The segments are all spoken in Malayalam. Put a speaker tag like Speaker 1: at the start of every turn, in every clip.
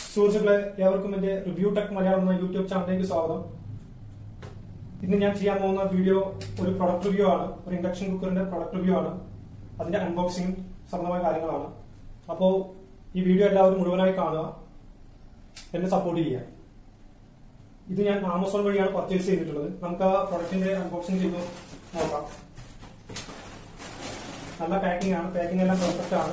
Speaker 1: സുഹൃത്തുക്കളെ ഏവർക്കും എന്റെ റിവ്യൂ ടെക് മലയാളം എന്ന യൂട്യൂബ് ചാനലിലേക്ക് സ്വാഗതം ഇന്ന് ഞാൻ ചെയ്യാൻ പോകുന്ന വീഡിയോ ഒരു പ്രൊഡക്റ്റ് റിവ്യൂ ആണ് ഒരു ഇൻഡക്ഷൻ കുക്കറിന്റെ പ്രൊഡക്റ്റ് റിവ്യൂ ആണ് അതിന്റെ അൺബോക്സിംഗ് സംബന്ധമായ കാര്യങ്ങളാണ് അപ്പോ ഈ വീഡിയോ എല്ലാവരും മുഴുവനായി കാണുക എന്നെ സപ്പോർട്ട് ചെയ്യുക ഇത് ഞാൻ ആമസോൺ വഴിയാണ് പർച്ചേസ് ചെയ്തിട്ടുള്ളത് നമുക്ക് ആ പ്രൊഡക്റ്റിന്റെ അൺബോക്സിംഗ് ചെയ്ത് നോക്കാം നല്ല പാക്കിംഗ് ആണ് പാക്കിംഗ് എല്ലാം പെർഫെക്റ്റ് ആണ്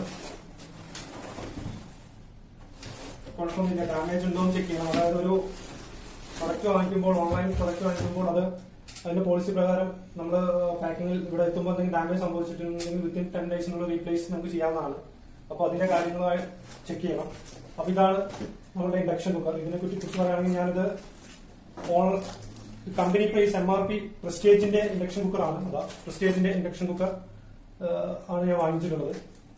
Speaker 1: കുഴപ്പമൊന്നുമില്ല ഡാമേജ് ഉണ്ടോ എന്ന് ചെക്ക് ചെയ്യണം അതായത് ഒരു പ്രൊഡക്റ്റ് വാങ്ങിക്കുമ്പോൾ ഓൺലൈൻ പ്രൊഡക്റ്റ് വാങ്ങിക്കുമ്പോൾ അത് അതിന്റെ പോളിസി പ്രകാരം നമ്മൾ പാക്കിങ്ങിൽ ഇവിടെ എത്തുമ്പോൾ എന്തെങ്കിലും ഡാമേജ് സംഭവിച്ചിട്ടുണ്ടെങ്കിൽ വിത്തിൻ ടെൻ ഡേയ്സിനുള്ള റീപ്ലേസ് നമുക്ക് ചെയ്യാവുന്നതാണ് അപ്പൊ അതിന്റെ കാര്യങ്ങളായി ചെക്ക് ചെയ്യണം അപ്പൊ ഇതാണ് നമ്മുടെ ഇൻഡക്ഷൻ കുക്കർ ഇതിനെ കുറിച്ച് കുറിച്ച് പറയുകയാണെങ്കിൽ ഞാനിത് own company price M R P പ്രസ്റ്റേജിന്റെ ഇൻഡക്ഷൻ കുക്കർ ആണ് അതാ പ്രസ്റ്റേജിന്റെ ഇൻഡക്ഷൻ കുക്കർ ആണ് ഞാൻ വാങ്ങിച്ചിട്ടുള്ളത്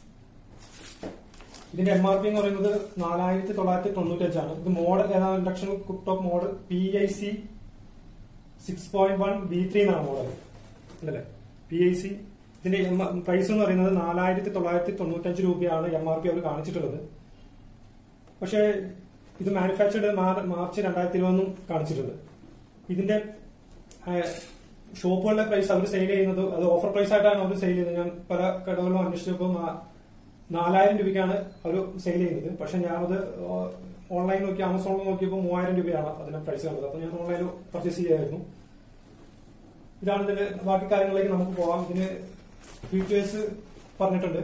Speaker 1: ഇതിന്റെ എം ആർ പി എന്ന് പറയുന്നത് നാലായിരത്തി തൊള്ളായിരത്തി തൊണ്ണൂറ്റി അഞ്ചാണ് ഇത് മോഡൽ ഏതാണ് induction cook top model P I C six point one B three എന്നാണ് മോഡൽ അല്ലേ പി ഐ സി ഇതിന്റെ പ്രൈസ് എന്ന് പറയുന്നത് നാലായിരത്തി തൊള്ളായിരത്തി തൊണ്ണൂറ്റഞ്ച് രൂപയാണ് എം ആർ പി അവർ കാണിച്ചിട്ടുള്ളത് പക്ഷേ ഇത് മാനുഫാക്ചർഡ് മാർച്ച് രണ്ടായിരത്തി ഇരുപതെന്നും കാണിച്ചിട്ടുണ്ട് ഇതിന്റെ ഷോപ്പുകളുടെ പ്രൈസ് അവർ സെയിൽ ചെയ്യുന്നത് അത് ഓഫർ പ്രൈസ് ആയിട്ടാണ് അവർ സെയിൽ ചെയ്യുന്നത് ഞാൻ പല കടകളിലും അന്വേഷിച്ചപ്പോൾ നാലായിരം രൂപയ്ക്കാണ് അവർ സെയിൽ ചെയ്യുന്നത് പക്ഷെ ഞാനത് ഓൺലൈൻ നോക്കി ആമസോണിൽ നോക്കിയപ്പോൾ മൂവായിരം രൂപയാണ് അതിന്റെ പ്രൈസ് കണ്ടത് അപ്പൊ ഞാൻ ഓൺലൈനിൽ പർച്ചേസ് ചെയ്യായിരുന്നു ഇതാണ് ഇതിന്റെ ബാക്കി കാര്യങ്ങളിലേക്ക് നമുക്ക് പോവാം ഇതിന് ഫീച്ചേഴ്സ് പറഞ്ഞിട്ടുണ്ട്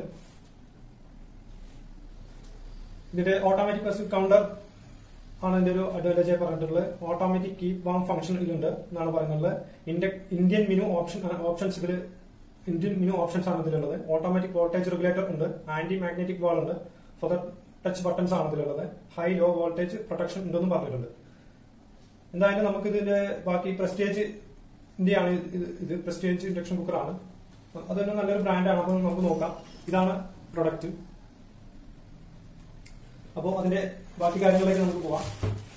Speaker 1: ഇതിന്റെ ഓട്ടോമാറ്റിക് കൗണ്ടർ ആണ് ഇതിന്റെ ഒരു അഡ്വാൻറ്റേജ് പറഞ്ഞിട്ടുള്ളത് ഓട്ടോമാറ്റിക് കീപ് വാം ഫംഗ്ഷൻ ഇതിലുണ്ട് എന്നാണ് പറയുന്നത് ഇന്ത്യൻ മെനു ഓപ്ഷൻ ഓപ്ഷൻസ് ഇതിൽ ഇന്ത്യൻ മെനു ഓപ്ഷൻസ് ആണ് ഇതിലുള്ളത് ഓട്ടോമാറ്റിക് വോൾട്ടേജ് റെഗുലേറ്റർ ഉണ്ട് ആന്റി മാഗ്നറ്റിക് വാൾ ഉണ്ട് ഫോർ ടച്ച് ബട്ടൺസ് ആണ് ഇതിലുള്ളത് ഹൈ ലോ വോൾട്ടേജ് പ്രൊട്ടക്ഷൻ ഉണ്ടെന്നും പറഞ്ഞിട്ടുണ്ട് എന്തായാലും നമുക്ക് ഇതിന്റെ ബാക്കി പ്രസ്റ്റേജ് ഇന്ത്യയാണ് ഇത് പ്രസ്റ്റേജ് ഇൻഡക്ഷൻ കുക്കർ ആണ് അത് തന്നെ നല്ലൊരു ബ്രാൻഡാണ് അപ്പൊ നമുക്ക് നോക്കാം ഇതാണ് പ്രൊഡക്റ്റ് അപ്പോൾ അതിന്റെ ബാക്കി കാര്യങ്ങളിലേക്ക് നമുക്ക് പോവാം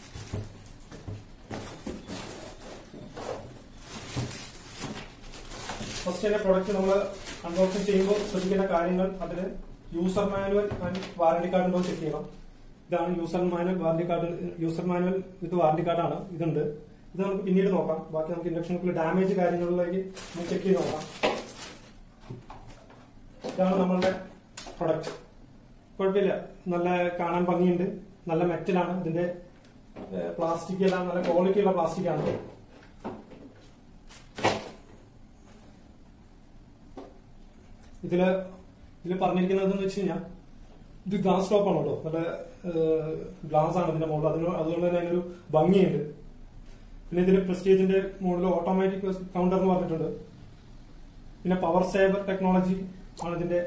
Speaker 1: ഫസ്റ്റ് തന്നെ പ്രൊഡക്റ്റ് നമ്മൾ അൺബോക്സിംഗ് ചെയ്യുമ്പോൾ ശ്രദ്ധിക്കേണ്ട കാര്യങ്ങൾ അതിന് user manual and warranty card ഉണ്ടോ ചെക്ക് ചെയ്യണം ഇതാണ് user manual warranty card user manual with warranty കാർഡാണ് ഇതുണ്ട് ഇത് നമുക്ക് പിന്നീട് നോക്കാം ബാക്കി നമുക്ക് ഇൻഡക്ഷൻ കുക്കറിൽ ഡാമേജ് കാര്യങ്ങളിലേക്ക് നമുക്ക് ചെക്ക് ചെയ്ത് നോക്കാം ഇതാണ് നമ്മളുടെ പ്രൊഡക്റ്റ് കുഴപ്പമില്ല നല്ല കാണാൻ ഭംഗിയുണ്ട് നല്ല മെറ്റലാണ് ഇതിന്റെ പ്ലാസ്റ്റിക് എല്ലാം നല്ല ക്വാളിറ്റി ഉള്ള പ്ലാസ്റ്റിക് ആണ് ഇതില് ഇതിൽ പറഞ്ഞിരിക്കുന്നത് എന്ന് വെച്ച് കഴിഞ്ഞാൽ ഇത് ഗ്ലാസ് ടോപ്പ് ആണ് കേട്ടോ നല്ല ഗ്ലാസ് ആണ് ഇതിന്റെ മോഡൽ അതിന് അതുകൊണ്ട് തന്നെ അതിനൊരു ഭംഗിയുണ്ട് പിന്നെ ഇതിൽ പ്രസ്റ്റേജിന്റെ മോഡൽ ഓട്ടോമാറ്റിക് കൗണ്ടർ എന്ന് പറഞ്ഞിട്ടുണ്ട് പിന്നെ പവർ സേവർ ടെക്നോളജി ആണ് ഇതിന്റെ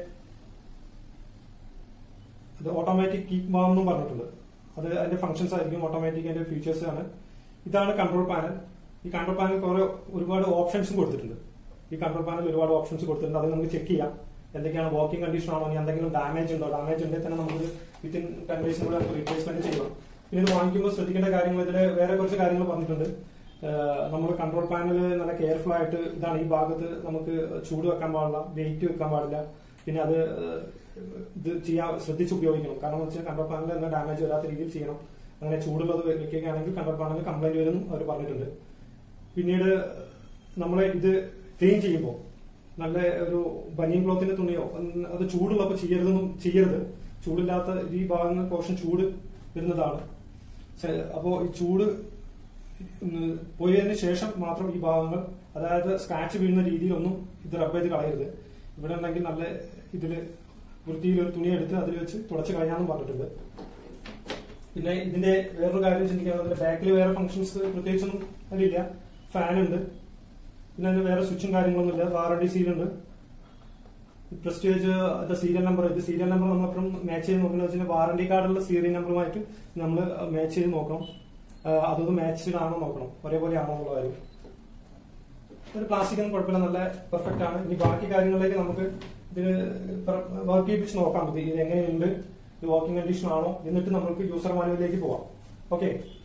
Speaker 1: ഇത് ഓട്ടോമാറ്റിക് കീപ് വാം എന്നും പറഞ്ഞിട്ടുണ്ട് അത് അതിന്റെ ഫംഗ്ഷൻസ് ആയിരിക്കും ഓട്ടോമാറ്റിക് അതിന്റെ ഫീച്ചേഴ്സ് ആണ് ഇതാണ് കൺട്രോൾ പാനൽ ഈ കൺട്രോൾ പാനൽ കുറെ ഒരുപാട് ഓപ്ഷൻസും കൊടുത്തിട്ടുണ്ട് ഈ കൺട്രോൾ പാനൽ ഒരുപാട് ഓപ്ഷൻസ് കൊടുത്തിട്ടുണ്ട് അത് നമുക്ക് ചെക്ക് ചെയ്യാം എന്തൊക്കെയാണ് വർക്കിംഗ് കണ്ടീഷൻ ആണോ ഇനി എന്തെങ്കിലും ഡാമേജ് ഉണ്ടോ ഡാമേജ് ഉണ്ടെങ്കിൽ തന്നെ നമുക്ക് വിത്തിൻ ടെൻ ഡേയ്സിനുള്ളിൽ നമുക്ക് റീപ്ലേസ്മെന്റ് ചെയ്യണം പിന്നെ ഇത് വാങ്ങിക്കുമ്പോൾ ശ്രദ്ധിക്കേണ്ട കാര്യങ്ങൾ ഇതിൽ വേറെ കുറച്ച് കാര്യങ്ങൾ പറഞ്ഞിട്ടുണ്ട് നമ്മൾ കൺട്രോൾ പാനൽ നല്ല കെയർഫുൾ ആയിട്ട് ഇതാണ് ഈ ഭാഗത്ത് നമുക്ക് ചൂട് വെക്കാൻ പാടില്ല വെയിറ്റ് വെക്കാൻ പാടില്ല പിന്നെ അത് ഇത് ചെയ്യാൻ ശ്രദ്ധിച്ച് ഉപയോഗിക്കണം കാരണം എന്ന് വെച്ചാൽ കൺട്രോൾ പാനൽ എന്ന ഡാമേജ് വരാത്ത രീതിയിൽ ചെയ്യണം അങ്ങനെ ചൂടുള്ളത് വെക്കുകയാണെങ്കിൽ കൺട്രോൾ പാനൽ കംപ്ലൈന്റ് വരും അവർ പറഞ്ഞിട്ടുണ്ട് പിന്നീട് നമ്മൾ ഇത് ക്ലീൻ ചെയ്യുമ്പോൾ നല്ല ഒരു ബനിയൻ ക്ലോത്തിന്റെ തുണിയോ അത് ചൂടുള്ളപ്പോൾ ചെയ്യരുതെന്നും ചെയ്യരുത് ചൂടില്ലാത്ത ഈ ഭാഗങ്ങൾ പോർഷൻ ചൂട് വരുന്നതാണ് അപ്പോ ഈ ചൂട് പോയതിനു ശേഷം മാത്രം ഈ ഭാഗങ്ങൾ അതായത് സ്ക്രാച്ച് വീഴുന്ന രീതിയിലൊന്നും ഇത് റബ്ബ് ചെയ്ത് കളയരുത് ഇവിടെ ഉണ്ടെങ്കിൽ നല്ല ഇതില് വൃത്തിയിൽ ഒരു തുണി എടുത്ത് അതിൽ വെച്ച് തുടച്ച് കളയാന്നും പറഞ്ഞിട്ടുണ്ട് പിന്നെ ഇതിന്റെ വേറൊരു കാര്യം ചിന്തിക്കാനുള്ളത് ബാക്കിൽ വേറെ ഫംഗ്ഷൻസ് പ്രത്യേകിച്ചൊന്നും അതിലില്ല ഫാൻ ഉണ്ട് പിന്നെ അതിന് വേറെ സ്വിച്ചും കാര്യങ്ങളൊന്നും ഇല്ല വാറണ്ടി സീലുണ്ട് പ്രസ്റ്റേജ് അതിന്റെ സീരിയൽ നമ്പർ ഇത് സീരിയൽ നമ്പർ നമ്മളപ്പം മാച്ച് ചെയ്ത് നോക്കുന്നത് വെച്ചാൽ വാറണ്ടി കാർഡുള്ള സീരിയൽ നമ്പറുമായിട്ട് നമ്മൾ മാച്ച് ചെയ്ത് നോക്കണം അതൊന്ന് മാച്ച്ഡ് ആണോ നോക്കണം ഒരേപോലെ ആണോ എന്നുള്ള കാര്യം ഒരു പ്ലാസ്റ്റിക് ഒന്നും കുഴപ്പമില്ല നല്ല പെർഫെക്റ്റ് ആണ് ഇനി ബാക്കി കാര്യങ്ങളിലേക്ക് നമുക്ക് ഇതിന് വർക്ക് ചെയ്യിപ്പിച്ച് നോക്കാൻ പറ്റും ഇത് എങ്ങനെയുണ്ട് ഇത് വർക്കിംഗ് കണ്ടീഷൻ ആണോ എന്നിട്ട് നമുക്ക് യൂസർ മാനുവലിലേക്ക് പോവാം ഓക്കെ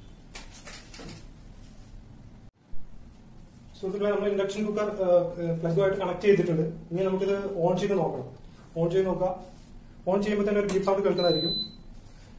Speaker 1: സുഹൃത്തുക്കളെ നമ്മൾ ഇൻഡക്ഷൻ കുക്കർ പ്ലഗുമായിട്ട് കണക്ട് ചെയ്തിട്ടുണ്ട് ഇനി നമുക്കിത് ഓൺ ചെയ്ത് നോക്കണം ഓൺ ചെയ്ത് നോക്കാം ഓൺ ചെയ്യുമ്പോൾ തന്നെ ഒരു ബീപ്പ് സൗണ്ട് കേൾക്കുന്നതായിരിക്കും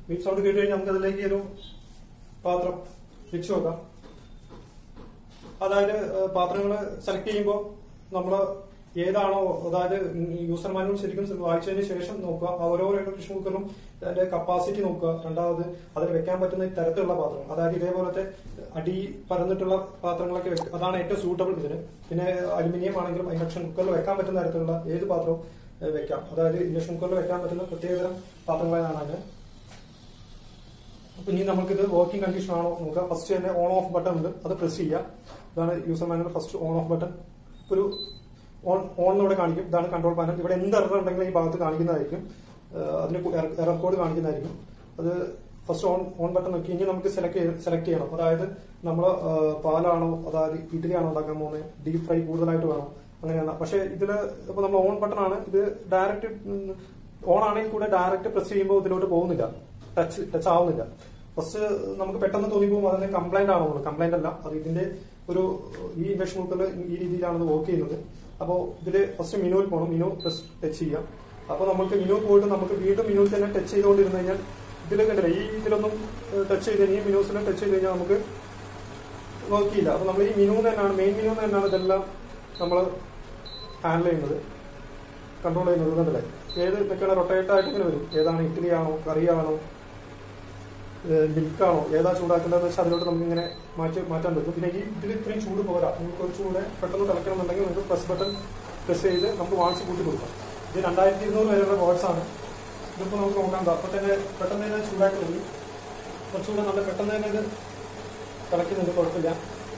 Speaker 1: ബീപ്പ് സൗണ്ട് കേട്ട് കഴിഞ്ഞാൽ നമുക്ക് അതിലേക്ക് ഒരു പാത്രം വെച്ച് നോക്കാം അതായത് പാത്രങ്ങൾ സെലക്ട് ചെയ്യുമ്പോൾ നമ്മൾ ഏതാണോ അതായത് യൂസർ മാനുവൽ ശരിക്കും വായിച്ചതിന് ശേഷം നോക്കുക ആ ഓരോ ഇലക്ട്രീഷൻ കുക്കറിനും അതിന്റെ കപ്പാസിറ്റി നോക്കുക രണ്ടാമത് അതിൽ വെക്കാൻ പറ്റുന്ന തരത്തിലുള്ള പാത്രം അതായത് ഇതേപോലത്തെ അടി പരന്നിട്ടുള്ള പാത്രങ്ങളൊക്കെ വെക്ക- അതാണ് ഏറ്റവും സൂട്ടബിൾ ഇതിന് പിന്നെ അലുമിനിയം ആണെങ്കിലും ഇൻഡക്ഷൻ കുക്കറിൽ വെക്കാൻ പറ്റുന്ന തരത്തിലുള്ള ഏത് പാത്രവും ഏഹ്, വെക്കാം അതായത് ഇൻഡക്ഷൻ കുക്കറിൽ വെക്കാൻ പറ്റുന്ന പ്രത്യേകതരം പാത്രങ്ങളാണ് അതിന് അപ്പൊ ഇനി നമുക്കിത് വർക്കിംഗ് കണ്ടീഷൻ ആണോ നോക്കാം ഫസ്റ്റ് തന്നെ ഓൺ ഓഫ് ബട്ടൺ ഉണ്ട് അത് പ്രസ് ചെയ്യാം ഇതാണ് user manual first on off button ഒരു ഓൺ ഓൺ ഇവിടെ കാണിക്കും ഇതാണ് കൺട്രോൾ പാനൽ ഇവിടെ എന്ത് എറർ ഉണ്ടെങ്കിലും ഈ ഭാഗത്ത് കാണിക്കുന്നതായിരിക്കും ഏഹ് അതിന് എറർ കോഡ് കാണിക്കുന്നതായിരിക്കും അത് ഫസ്റ്റ് ഓൺ ഓൺ ബട്ടൺ നോക്കി ഇനി നമുക്ക് സെലക്ട് സെലക്ട് ചെയ്യണം അതായത് നമ്മൾ പാലാണോ അതായത് ഇഡ്ഡലിയാണോ ഉണ്ടാക്കാൻ പോകുന്നത് ഡീപ് ഫ്രൈ കൂടുതലായിട്ട് വേണം അങ്ങനെയാണ് പക്ഷെ ഇതില് ഇപ്പൊ നമ്മൾ ഓൺ ബട്ടൺ ആണ് ഇത് ഡയറക്റ്റ് ഓൺ ആണെങ്കിൽ കൂടെ ഡയറക്റ്റ് പ്രസ് ചെയ്യുമ്പോൾ ഇതിലോട്ട് പോകുന്നില്ല ടച്ച് ടച്ച് ആവുന്നില്ല ഫസ്റ്റ് നമുക്ക് പെട്ടെന്ന് തോന്നിപ്പോകും അതിന് കംപ്ലൈന്റ് ആണോ കംപ്ലൈന്റ് അല്ല അത് ഇതിന്റെ ഒരു ഈ ഇൻഡക്ഷൻ കുക്കറിൽ ഈ രീതിയിലാണ് ഇത് വർക്ക് ചെയ്യുന്നത് അപ്പോൾ ഇതില് ഫസ്റ്റ് മിനുവിൽ പോകണം മിനു പ്രസ് ടച്ച് ചെയ്യാം അപ്പൊ നമുക്ക് മിനു പോയിട്ട് നമുക്ക് വീണ്ടും മിനുവിൽ തന്നെ ടച്ച് ചെയ്തുകൊണ്ടിരുന്നു കഴിഞ്ഞാൽ ഇതിൽ കണ്ടില്ല ഈ ഇതിലൊന്നും ടച്ച് ചെയ്ത് കഴിഞ്ഞാൽ ഈ മിനൂസിലും ടച്ച് ചെയ്ത് കഴിഞ്ഞാൽ നമുക്ക് വർക്ക് ചെയ്യില്ല അപ്പൊ നമ്മൾ ഈ മിനു തന്നെയാണ് മെയിൻ മിനു തന്നെയാണ് ഇതെല്ലാം നമ്മൾ ഹാൻഡിൽ ചെയ്യുന്നത് കൺട്രോൾ ചെയ്യുന്നത് കണ്ടില്ലേ ഏത് ഇതൊക്കെയാണ് റൊട്ടേറ്റ് ആയിട്ട് ഇങ്ങനെ വരും ഏതാണ് ഇഡ്ഡലി ആണോ കറിയാണോ മിൽക്കാണോ ഏതാ ചൂടാക്കേണ്ടതെന്ന് വെച്ചാൽ അതിലോട്ട് നമുക്ക് ഇങ്ങനെ മാറ്റി മാറ്റാൻ പറ്റും പിന്നെ ഈ ഇതിൽ ഇത്രയും ചൂട് പോരാ നമുക്ക് കുറച്ചുകൂടെ പെട്ടെന്ന് തിളക്കണമെന്നുണ്ടെങ്കിൽ നമുക്ക് പ്രസ് ബട്ടൺ പ്രസ് ചെയ്ത് നമുക്ക് വാങ്ങിച്ച് കൂട്ടി കൊടുക്കാം ഇത് രണ്ടായിരത്തി ഇരുന്നൂറ് വരെയുള്ള വാട്സ് ആണ് ഇതിപ്പോൾ നമുക്ക് നോക്കാം ദാ അപ്പൊ തന്നെ പെട്ടെന്ന് തന്നെ ചൂടാക്കി തുടങ്ങി കുറച്ചുകൂടെ നല്ല പെട്ടെന്ന് തന്നെ ഇത് തിളയ്ക്കുന്നുണ്ട് കുഴപ്പമില്ല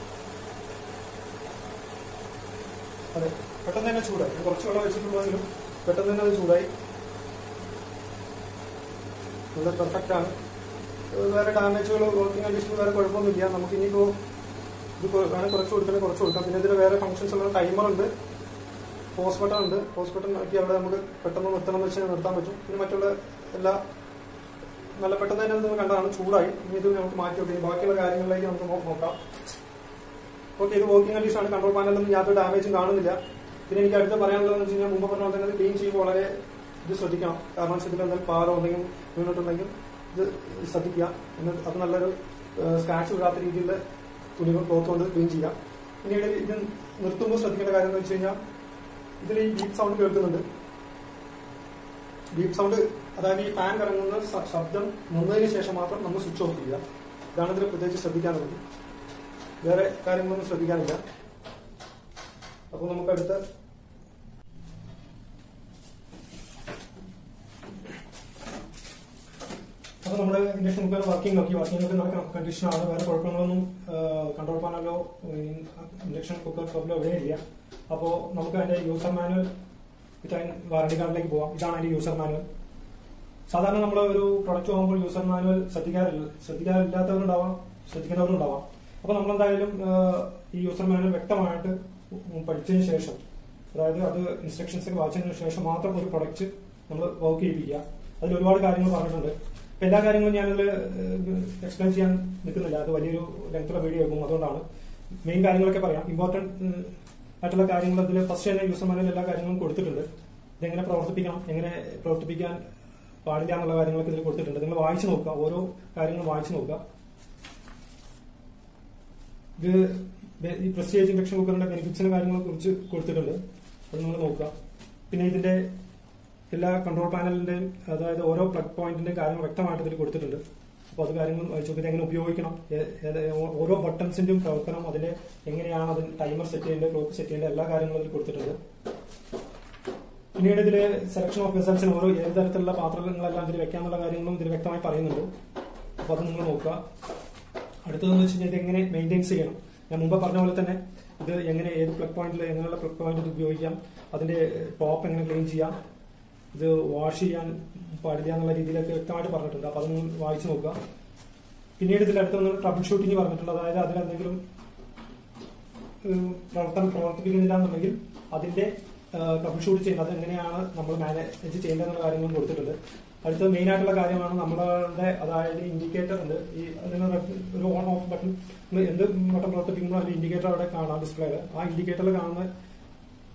Speaker 1: അതെ പെട്ടെന്ന് തന്നെ ചൂടായി ഇത് കുറച്ച് വെള്ളം വെച്ചിട്ടുള്ളതെങ്കിലും പെട്ടെന്ന് തന്നെ അത് ചൂടായി നല്ല പെർഫെക്റ്റ് ആണ് ഏഹ് വേറെ ഡാമേജുകൾ വർക്കിംഗ് കണ്ടീഷനിൽ വേറെ കുഴപ്പമൊന്നുമില്ല നമുക്ക് ഇനിയിപ്പോ ഇത് കൊ- വേണേൽ കുറച്ച് കൊടുക്കണേ കുറച്ച് കൊടുക്കാം പിന്നെ ഇതിൽ വേറെ ഫംഗ്ഷൻസ് ഉള്ള ടൈമർ ഉണ്ട് പോസ്റ്റ് ബട്ടൺ ഉണ്ട് പോസ്റ്റ് ബട്ടൺ ആക്കി അവിടെ നമുക്ക് പെട്ടെന്ന് നിർത്തണം എന്ന് വെച്ചാൽ നിർത്താൻ പറ്റും പിന്നെ മറ്റുള്ള എല്ലാ നല്ല പെട്ടെന്ന് തന്നെ നിങ്ങൾ കണ്ടതാണ് ചൂടായി ഇനി ഇത് നമുക്ക് മാറ്റി വെക്കാം ബാക്കിയുള്ള കാര്യങ്ങളിലേക്ക് നമുക്ക് നോ- നോക്കാം ഓക്കെ ഇത് വർക്കിംഗ് കണ്ടീഷൻ ആണ് കൺട്രോൾ പാനലൊന്നും യാതൊരു ഡാമേജും കാണുന്നില്ല പിന്നെ എനിക്ക് അടുത്ത് പറയാനുള്ളതെന്ന് വെച്ച് കഴിഞ്ഞാൽ മുമ്പ് പറഞ്ഞ പോലെ തന്നെ ക്ലീൻ ചെയ്യുമ്പോൾ വളരെ ഇത് ശ്രദ്ധിക്കണം കാരണം വെച്ചാൽ ഇതിൽ എന്തെങ്കിലും പാലോ എന്തെങ്കിലും വീണിട്ടുണ്ടെങ്കിൽ ഇത് ശ്രദ്ധിക്കുക എന്നിട്ട് അത് നല്ലൊരു സ്ക്രാച്ച് വീഴാത്ത രീതിയിൽ തുണികൾ ക്ലോത്ത് കൊണ്ട് ക്ലീൻ ചെയ്യാം പിന്നീട് ഇത് നിർത്തുമ്പോൾ ശ്രദ്ധിക്കേണ്ട കാര്യം എന്ന് വെച്ച് കഴിഞ്ഞാൽ ഇതിൽ ഈ ബീപ്പ് സൗണ്ട് കേൾക്കുന്നുണ്ട് ബീപ്പ് സൗണ്ട് അതായത് ഈ ഫാൻ കറങ്ങുന്ന സ- ശബ്ദം നിന്നതിന് ശേഷം മാത്രം നമ്മൾ സ്വിച്ച് ഓഫ് ചെയ്യുക ഇതാണ് ഇതിൽ പ്രത്യേകിച്ച് ശ്രദ്ധിക്കാനുള്ളത് വേറെ കാര്യങ്ങളൊന്നും ശ്രദ്ധിക്കാനില്ല അപ്പോൾ നമുക്ക് അടുത്ത അപ്പൊ നമ്മുടെ ഇൻഡക്ഷൻ കുക്കർ വർക്കിംഗ് നോക്കി വർക്കിംഗ് ഒക്കെ നല്ല കണ്ടീഷൻ ആണ് വേറെ കുഴപ്പങ്ങളൊന്നും കൺട്രോൾ പാനലോ ഇൻഡക്ഷൻ കുക്കർ ടോപ്പിലോ എവിടെ ഇല്ല അപ്പോൾ നമുക്ക് അതിന്റെ യൂസർ മാനുവൽ ഇത്രയും വാറണ്ടി കാർഡിലേക്ക് പോവാം ഇതാണ് അതിന്റെ യൂസർ മാനുവൽ സാധാരണ നമ്മൾ ഒരു പ്രൊഡക്റ്റ് വാങ്ങുമ്പോൾ യൂസർ മാനുവൽ ശ്രദ്ധിക്കാറില്ല ശ്രദ്ധിക്കാറില്ലാത്തവരുണ്ടാവാം ശ്രദ്ധിക്കുന്നവരുണ്ടാവാം അപ്പൊ നമ്മൾ എന്തായാലും ഈ യൂസർ മാനുവൽ വ്യക്തമായിട്ട് പഠിച്ചതിന് ശേഷം അതായത് അത് ഇൻസ്ട്രക്ഷൻസ് ഒക്കെ വായിച്ചതിന് ശേഷം മാത്രം ഒരു പ്രൊഡക്റ്റ് നമ്മൾ വർക്ക് ചെയ്യിപ്പിക്കുക അതിൽ ഒരുപാട് കാര്യങ്ങൾ പറഞ്ഞിട്ടുണ്ട് അപ്പൊ എല്ലാ കാര്യങ്ങളും ഞാനതിൽ എക്സ്പ്ലെയിൻ ചെയ്യാൻ നിൽക്കുന്നില്ല അത് വലിയൊരു ലെങ്ത്തുള്ള വീഡിയോ ആകും അതുകൊണ്ടാണ് മെയിൻ കാര്യങ്ങളൊക്കെ പറയാം ഇമ്പോർട്ടന്റ് ആയിട്ടുള്ള കാര്യങ്ങൾ അതിൽ ഫസ്റ്റ് തന്നെ യൂസർ മാനുവൽ എല്ലാ കാര്യങ്ങളും കൊടുത്തിട്ടുണ്ട് ഇതെങ്ങനെ പ്രവർത്തിപ്പിക്കണം എങ്ങനെ പ്രവർത്തിപ്പിക്കാൻ പാടില്ല എന്നുള്ള കാര്യങ്ങളൊക്കെ ഇതിൽ കൊടുത്തിട്ടുണ്ട് നിങ്ങൾ വായിച്ചു നോക്കുക ഓരോ കാര്യങ്ങളും വായിച്ചു നോക്കുക ഇത് ബെ- ഈ പ്രസ്റ്റേജ് ഇൻഡക്ഷൻ കുക്കറിന്റെ ബെനിഫിറ്റ്സിന്റെ കാര്യങ്ങളെ കുറിച്ച് കൊടുത്തിട്ടുണ്ട് അത് നിങ്ങൾ നോക്കുക പിന്നെ ഇതിന്റെ എല്ലാ കൺട്രോൾ പാനലിന്റെയും അതായത് ഓരോ പ്ലഗ് പോയിന്റിന്റെയും കാര്യങ്ങൾ വ്യക്തമായിട്ട് ഇതിൽ കൊടുത്തിട്ടുണ്ട് അപ്പോൾ അത് കാര്യങ്ങൾ വായിച്ചു നോക്കി ഇത് എങ്ങനെ ഉപയോഗിക്കണം ഏ- ഏത് ഓ- ഓരോ ബട്ടൺസിന്റെയും പ്രവർത്തനം അതിന്റെ എങ്ങനെയാണ് അതിന് ടൈമർ സെറ്റ് ചെയ്യേണ്ടത് ക്ലോക്ക് സെറ്റ് ചെയ്യേണ്ടത് എല്ലാ കാര്യങ്ങളും ഇതിൽ കൊടുത്തിട്ടുണ്ട് പിന്നീട് ഇതില് സെലക്ഷൻ ഓഫ് വെസൽസിന് ഓരോ ഏത് തരത്തിലുള്ള പാത്രങ്ങളെല്ലാം ഇതിൽ വെക്കാന്നുള്ള കാര്യങ്ങളും ഇതിൽ വ്യക്തമായി പറയുന്നുണ്ട് അപ്പൊ അത് നിങ്ങൾ നോക്കുക അടുത്തതെന്ന് വെച്ച് കഴിഞ്ഞാൽ ഇത് എങ്ങനെ മെയിൻറ്റെയിൻസ് ചെയ്യണം ഞാൻ മുമ്പ് പറഞ്ഞ പോലെ തന്നെ ഇത് എങ്ങനെ ഏത് പ്ലഗ് പോയിന്റിൽ എങ്ങനെയുള്ള പ്ലഗ് പോയിന്റ് ഇത് ഉപയോഗിക്കാം അതിന്റെ ടോപ്പ് എങ്ങനെ ക്ലീൻ ചെയ്യാം ഇത് വാഷ് ചെയ്യാൻ പാടില്ല എന്നുള്ള രീതിയിലൊക്കെ വ്യക്തമായിട്ട് പറഞ്ഞിട്ടുണ്ട് അപ്പൊ അത് നിങ്ങൾ വായിച്ചു നോക്കുക പിന്നീട് ഇതിൽ അടുത്തൊന്ന് ട്രബിൾ ഷൂട്ടിംഗ് പറഞ്ഞിട്ടുണ്ട് അതായത് അതിലെന്തെങ്കിലും ഏഹ് പ്രവർത്തനം പ്രവർത്തിപ്പിക്കുന്നില്ല എന്നുണ്ടെങ്കിൽ അതിന്റെ ട്രബിൾ ഷൂട്ട് ചെയ്യുന്നത് അത് എങ്ങനെയാണ് നമ്മൾ മാനേജ് ചെയ്യേണ്ടതെന്നുള്ള കാര്യങ്ങളും കൊടുത്തിട്ടുണ്ട് അടുത്ത മെയിൻ ആയിട്ടുള്ള കാര്യമാണ് നമ്മളുടെ അതായത് ഇൻഡിക്കേറ്റർ ഉണ്ട് ഈ അതിന് red- ഒരു ഓൺ ഓഫ് ബട്ടൺ എന്ത് ബട്ടൺ പ്രവർത്തിപ്പിക്കുമ്പോൾ അതിന്റെ ഇൻഡിക്കേറ്റർ അവിടെ കാണാം ഡിസ്പ്ലേയിൽ ആ ഇൻഡിക്കേറ്ററിൽ കാണുന്ന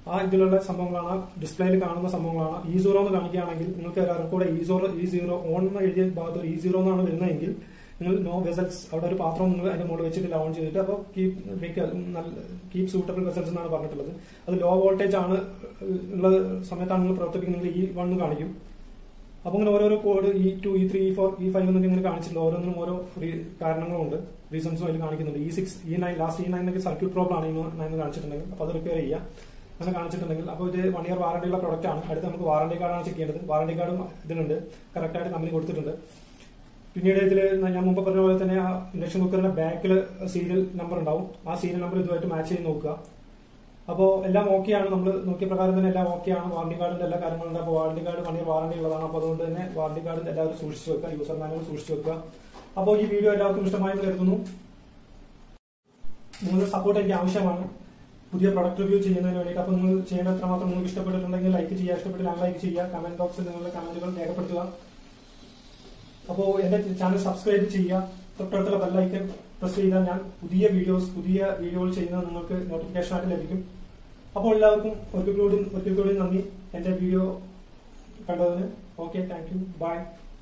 Speaker 1: ആ ഇതിലുള്ള സംഭവങ്ങളാണ് ആ ഡിസ്പ്ലേയിൽ കാണുന്ന സംഭവങ്ങളാണ് ഇ സീറോ എന്ന് കാണിക്കുകയാണെങ്കിൽ നിങ്ങൾക്ക് എല്ലാവർക്കും കൂടെ E zero E zero on എന്ന് എഴുതിയ ഭാഗത്ത് ഒരു ഇ സീറോ എന്നാണ് വരുന്നതെങ്കിൽ നിങ്ങൾ നോ വെസൽസ് അവിടെ ഒരു പാത്രം നിങ്ങൾ അതിന്റെ മുകളിൽ വെച്ചിട്ട് ഓൺ ചെയ്തിട്ട് അപ്പോൾ കീപ് കീപ് സൂട്ടബിൾ വെസൽസ് എന്നാണ് പറഞ്ഞിട്ടുള്ളത് അത് ലോ വോൾട്ടേജ് ആണ് ഉള്ള സമയത്താണ് നിങ്ങൾ പ്രവർത്തിപ്പിക്കുന്നത് ഈ വണ്ണ് കാണിക്കും അപ്പൊ ഇങ്ങനെ ഓരോരോ code E two E three E four E five എന്നൊക്കെ ഇങ്ങനെ കാണിച്ചിട്ടുണ്ട് ഓരോന്നിനും ഓരോ re- കാരണങ്ങളുണ്ട് റീസൺസും അതിൽ കാണിക്കുന്നുണ്ട് E six E nine last E നയനൊക്കെ സർക്യൂട്ട് പ്രോബ്ലം ആണ് ഈ നയൻ കാണിച്ചിട്ടുണ്ടെങ്കിൽ അപ്പൊ അത് റിപ്പയർ ചെയ്യുക അങ്ങനെ കാണിച്ചിട്ടുണ്ടെങ്കിൽ അപ്പോൾ ഇത് വൺ ഇയർ വാറണ്ടി ഉള്ള പ്രൊഡക്റ്റ് ആണ് അടുത്ത് നമുക്ക് വാറണ്ടി കാർഡാണ് ചെക്ക് ചെയ്യേണ്ടത് വാറണ്ടി കാർഡും ഇതിനുണ്ട് കറക്റ്റ് ആയിട്ട് കമ്പനി കൊടുത്തിട്ടുണ്ട് പിന്നീട് ഇതിൽ ഞാൻ മുമ്പ് പറഞ്ഞ പോലെ തന്നെ ആ ഇൻഡക്ഷൻ കുക്കറിന്റെ ബാക്കിൽ സീരിയൽ നമ്പർ ഉണ്ടാവും ആ സീരിയൽ നമ്പർ ഇതുമായിട്ട് മാച്ച് ചെയ്ത് നോക്കുക അപ്പോൾ എല്ലാം ഓക്കെയാണ് നമ്മൾ നോക്കിയ പ്രകാരം തന്നെ എല്ലാം ഓക്കെയാണ് വാറണ്ടി കാർഡിന്റെ എല്ലാ കാര്യങ്ങളുണ്ട് അപ്പോൾ warranty card one year warranty ഉള്ളതാണ് അപ്പോൾ അതുകൊണ്ട് തന്നെ വാറണ്ടി കാർഡ് എല്ലാവരും സൂക്ഷിച്ചു വെക്കുക യൂസർ മാനുവൽ സൂക്ഷിച്ചു വെക്കുക അപ്പോൾ ഈ വീഡിയോ എല്ലാവർക്കും ഇഷ്ടമായെന്ന് കരുതുന്നു നിങ്ങളുടെ സപ്പോർട്ട് എനിക്ക് ആവശ്യമാണ് പുതിയ പ്രൊഡക്റ്റ് റിവ്യൂ ചെയ്യുന്നതിന് വേണ്ടിയിട്ട് അപ്പോൾ നിങ്ങൾ ചെയ്യേണ്ട എത്രമാത്രം നിങ്ങൾക്ക് ഇഷ്ടപ്പെട്ടിട്ടുണ്ടെങ്കിൽ ലൈക്ക് ചെയ്യുക ഇഷ്ടപ്പെട്ടില്ല ലൈക്ക് ചെയ്യുക കമന്റ് ബോക്സിൽ നിങ്ങളുടെ കമന്റുകൾ രേഖപ്പെടുത്തുക അപ്പോൾ എന്റെ ചാനൽ സബ്സ്ക്രൈബ് ചെയ്യുക തൊട്ടടുത്തുള്ള ബെല്ലൈക്കൻ പ്രസ് ചെയ്താൽ ഞാൻ പുതിയ വീഡിയോസ് പുതിയ വീഡിയോകൾ ചെയ്യുന്നത് നിങ്ങൾക്ക് നോട്ടിഫിക്കേഷൻ ആയിട്ട് ലഭിക്കും അപ്പോൾ എല്ലാവർക്കും ഒരിക്കൽ കൂടി ഒരിക്കൽ കൂടി നന്ദി എന്റെ വീഡിയോ കണ്ടതിന് ഓക്കെ താങ്ക് യു ബൈ